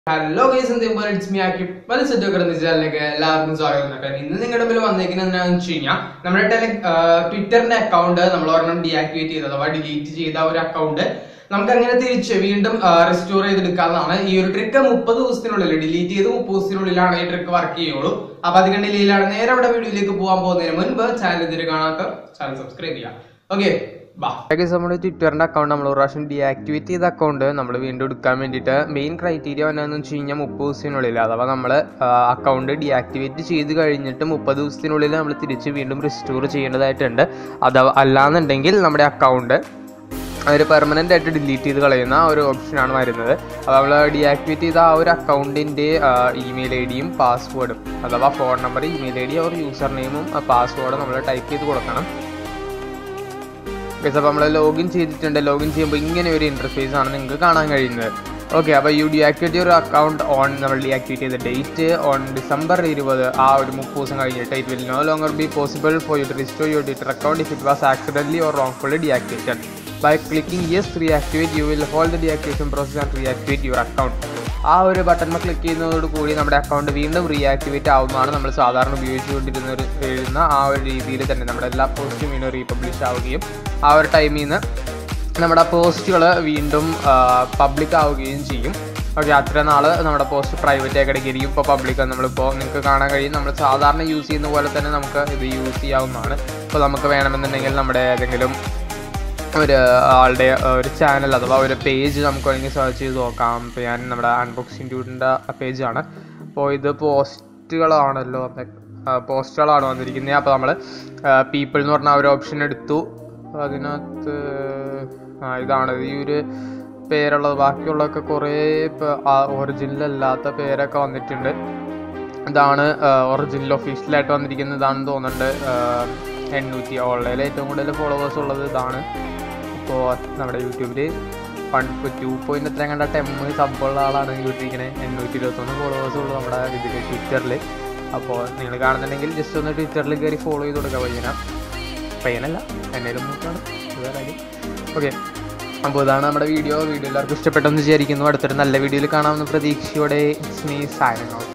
hello guys എന്തെങ്കിലും it's me ആക്കി പല സെറ്റൊക്കെ ചാനലിലേക്ക് എല്ലാവർക്കും സ്വാഗതം കേട്ടോ ഇന്ന് നിങ്ങളുടെ മുമ്പിൽ വന്നേക്കുന്നത് എന്താണെന്ന് വെച്ച് കഴിഞ്ഞാൽ നമ്മുടെ ടെല ട്വിറ്ററിന്റെ അക്കൗണ്ട് നമ്മൾ ഒരെണ്ണം ഡീആക്ടിവേറ്റ് ചെയ്ത് അഥവാ ഡിലീറ്റ് ചെയ്ത ഒരു അക്കൗണ്ട് നമുക്ക് അങ്ങനെ തിരിച്ച് വീണ്ടും റെസ്റ്റോർ ചെയ്തെടുക്കാവുന്നതാണ് ഈ ഒരു ട്രിക്ക് മുപ്പത് ദിവസത്തിനുള്ളിൽ ഡിലീറ്റ് ചെയ്ത് മുപ്പത് ദിവസത്തിനുള്ളിലാണ് ഈ ട്രിക്ക് വർക്ക് ചെയ്യുള്ളൂ അപ്പൊ അധികം ഡിലേയിലാണ് നേരെ അവിടെ വീഡിയോയിലേക്ക് പോകാൻ പോകുന്നതിന് മുൻപ് ചാനൽ ഇതിൽ കാണാത്ത ചാനൽ സബ്സ്ക്രൈബ് ചെയ്യാം ഓക്കെ നമ്മുടെ ട്വിറ്ററിന്റെ അക്കൗണ്ട് നമ്മൾ ഒരു പ്രാവശ്യം ഡീആക്ടിവേറ്റ് ചെയ്ത അക്കൗണ്ട് നമ്മൾ വീണ്ടും എടുക്കാൻ വേണ്ടിയിട്ട് മെയിൻ ക്രൈറ്റീരിയ എന്താണെന്ന് വെച്ച് കഴിഞ്ഞാൽ മുപ്പത് ദിവസത്തിനുള്ളിൽ അഥവാ നമ്മൾ അക്കൗണ്ട് ഡീആക്ടിവേറ്റ് ചെയ്ത് കഴിഞ്ഞിട്ട് മുപ്പത് ദിവസത്തിനുള്ളിൽ നമ്മൾ തിരിച്ച് വീണ്ടും റിസ്റ്റോർ ചെയ്യേണ്ടതായിട്ടുണ്ട് അഥവാ അല്ലാന്നുണ്ടെങ്കിൽ നമ്മുടെ അക്കൗണ്ട് ഒരു പെർമനൻ്റ് ആയിട്ട് ഡിലീറ്റ് ചെയ്ത് കളയുന്ന ഒരു ഓപ്ഷനാണ് വരുന്നത് അപ്പോൾ നമ്മൾ ഡീആക്ടിവേറ്റ് ചെയ്ത ആ ഒരു അക്കൗണ്ടിൻ്റെ ഇമെയിൽ ഐ ഡിയും പാസ്വേഡും അഥവാ ഫോൺ നമ്പർ ഇമെയിൽ ഐ ഡി അവർ യൂസർ നെയിമും പാസ്വേഡും നമ്മൾ ടൈപ്പ് ചെയ്ത് കൊടുക്കണം ഗൈസ് അപ്പോൾ നമ്മൾ ലോഗിൻ ചെയ്തിട്ടുണ്ട് ലോഗിൻ ചെയ്യുമ്പോൾ ഇങ്ങനെ ഒരു ഇൻ്റർഫേസ് ആണ് നിങ്ങൾക്ക് കാണാൻ കഴിയുന്നത് ഓക്കെ അപ്പോൾ യു ഡിആക്ടിവേറ്റ് ഒരു അക്കൗണ്ട് ഓൺ നമ്മൾ ഡിആക്ടിവേറ്റ് ചെയ്ത ഡേറ്റ് ഓൺ ഡിസംബർ ഇരുപത് ആ ഒരു മുപ്പത് ദിവസം കഴിഞ്ഞിട്ട് it will no longer be possible for you to restore your Twitter account if it was accidentally or wrongfully deactivated by clicking yes reactivate you will hold the deactivation process and reactivate your account ആ ഒരു button click ചെയ്യുന്നതോട് കൂടി നമ്മുടെ account വീണ്ടും reactivate ആവുന്നതാണ് നമ്മൾ സാധാരണ ഉപയോഗിച്ചുകൊണ്ടിരുന്ന ഒരു എഴുതുന്ന ആ ഒരു രീതിയിൽ തന്നെ നമ്മുടെ എല്ലാ പോസ്റ്റും വീണ്ടും റീപബ്ലിഷ് ആവുകയും ആ ഒരു ടൈമിൽ നിന്ന് നമ്മുടെ പോസ്റ്റുകൾ വീണ്ടും പബ്ലിക് ആവുകയും ചെയ്യും ഓക്കെ അത്ര നാൾ നമ്മുടെ പോസ്റ്റ് പ്രൈവറ്റ് ആയി കിടക്കുകയായിരിക്കും ഇപ്പോൾ പബ്ലിക് നമ്മളിപ്പോൾ നിങ്ങൾക്ക് കാണാൻ കഴിയും നമ്മൾ സാധാരണ യൂസ് ചെയ്യുന്ന പോലെ തന്നെ നമുക്ക് ഇത് യൂസ് ചെയ്യാവുന്നതാണ് ഇപ്പോൾ നമുക്ക് വേണമെന്നുണ്ടെങ്കിൽ നമ്മുടെ ഏതെങ്കിലും ഒരു ആളുടെ ഒരു ചാനൽ അഥവാ ഒരു പേജ് നമുക്ക് വേണമെങ്കിൽ സെർച്ച് ചെയ്ത് നോക്കാം ഇപ്പോൾ ഞാൻ നമ്മുടെ അൺബോക്സിംഗ് ട്യൂട്ടിൻ്റെ പേജാണ് അപ്പോൾ ഇത് പോസ്റ്റുകളാണല്ലോ പോസ്റ്റുകളാണ് വന്നിരിക്കുന്നത് അപ്പോൾ നമ്മൾ പീപ്പിൾ എന്ന് പറഞ്ഞ ഒരു ഓപ്ഷൻ എടുത്തു അതിനകത്ത് ആ ഇതാണ് ഈ ഒരു പേരുള്ളത് ബാക്കിയുള്ളതൊക്കെ കുറേ ഒറിജിനൽ അല്ലാത്ത പേരൊക്കെ വന്നിട്ടുണ്ട് ഇതാണ് ഒറിജിനൽ ഒഫീഷ്യലായിട്ട് വന്നിരിക്കുന്നത് ഇതാണെന്ന് തോന്നുന്നുണ്ട് എണ്ണൂറ്റി ഓൺലൈനിൽ ഏറ്റവും കൂടുതൽ ഫോളോവേഴ്സ് ഉള്ളത് ഇതാണ് ഇപ്പോൾ നമ്മുടെ യൂട്യൂബിൽ വൺ ടു പോയിന്റ് എത്ര കണ്ട ടെം സബുള്ള ആളാണ് യൂട്യൂബിരിക്കുന്നത് എണ്ണൂറ്റി ഇരുപത്തൊന്ന് ഫോളോവേഴ്സ് ഉള്ളൂ നമ്മുടെ ഇതിൽ ട്വിറ്ററിൽ അപ്പോൾ നിങ്ങൾ കാണുന്നുണ്ടെങ്കിൽ ജസ്റ്റ് ഒന്ന് ട്വിറ്ററിൽ കയറി ഫോളോ ചെയ്ത് കൊടുക്കുക പയ്യന പയ്യനല്ല എന്നേലും നോക്കാണ് ഓക്കെ അപ്പോൾ ഇതാണ് നമ്മുടെ വീഡിയോ വീഡിയോ എല്ലാവർക്കും ഇഷ്ടപ്പെട്ടെന്ന് വിചാരിക്കുന്നു അടുത്തൊരു നല്ല വീഡിയോയിൽ കാണാമെന്ന് പ്രതീക്ഷയോടെ സ്നേഹ സാധനങ്ങൾ